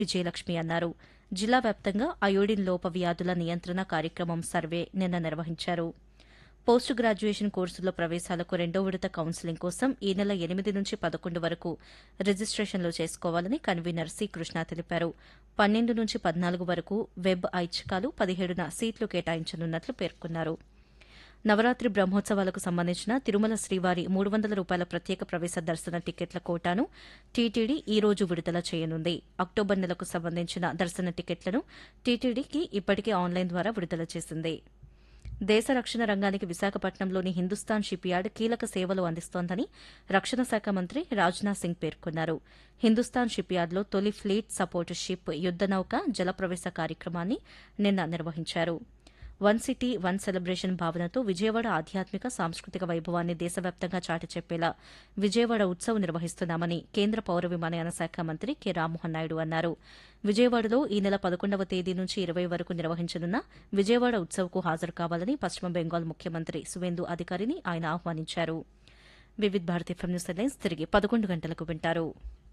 విజయలక్ష్మి అన్నారు జిల్లా వ్యాప్తంగా అయోడిన్ లోప వ్యాధుల నియంత్రణ కార్యక్రమం సర్వే నిన్న నిర్వహించారు పోస్ట్ గ్రాడ్యుయేషన్ కోర్సుల్లో ప్రవేశాలకు రెండో విడత కౌన్సిలింగ్ కోసం ఈ నెల ఎనిమిది నుంచి పదకొండు వరకు రిజిస్ట్రేషన్లు చేసుకోవాలని కన్వీనర్ సి కృష్ణ తెలిపారు పన్నెండు నుంచి పద్నాలుగు వరకు వెబ్ ఐచ్ఛికాలు పదిహేడున సీట్లు కేటాయించనున్నట్లు పేర్కొన్నారు నవరాత్రి బ్రహ్మోత్సవాలకు సంబంధించిన తిరుమల శ్రీవారి మూడు వందల రూపాయల ప్రత్యేక ప్రవేశ దర్శన టికెట్ల కోటాను టీటీడీ ఈ రోజు విడుదల చేయనుంది అక్టోబర్ నెలకు సంబంధించిన దర్శన టికెట్లను టీటీడీకి ఇప్పటికే ఆన్లైన్ ద్వారా విడుదల చేసింది దేశ రక్షణ రంగానికి విశాఖపట్నంలోని హిందుస్థాన్ షిప్ యార్డ్ కీలక సేవలు అందిస్తోందని రక్షణ శాఖ మంత్రి రాజ్నాథ్ సింగ్ పేర్కొన్నారు హిందుస్థాన్ షిప్ యార్డ్లో తొలి ఫ్లీట్ సపోర్ట్ షిప్ యుద్దనౌక జలప్రవేశ కార్యక్రమాన్ని నిన్న నిర్వహించారు వన్ సిటీ వన్ సెలబ్రేషన్ భావనతో విజయవాడ ఆధ్యాత్మిక సాంస్కృతిక వైభవాన్ని దేశవ్యాప్తంగా చాటి చెప్పేలా విజయవాడ ఉత్సవ్ నిర్వహిస్తున్నామని కేంద్ర పౌర విమానయాన శాఖ మంత్రి కె రామ్మోహన్ నాయుడు అన్నారు విజయవాడలో ఈ నెల పదకొండవ తేదీ నుంచి ఇరవై వరకు నిర్వహించనున్న విజయవాడ ఉత్సవ్కు హాజరు కావాలని పశ్చిమ బెంగాల్ ముఖ్యమంత్రి సువేందు అధికారిని ఆయన ఆహ్వానించారు Vividh Bharati film news headlines తిరిగి పదకొండు గంటలకు వింటారు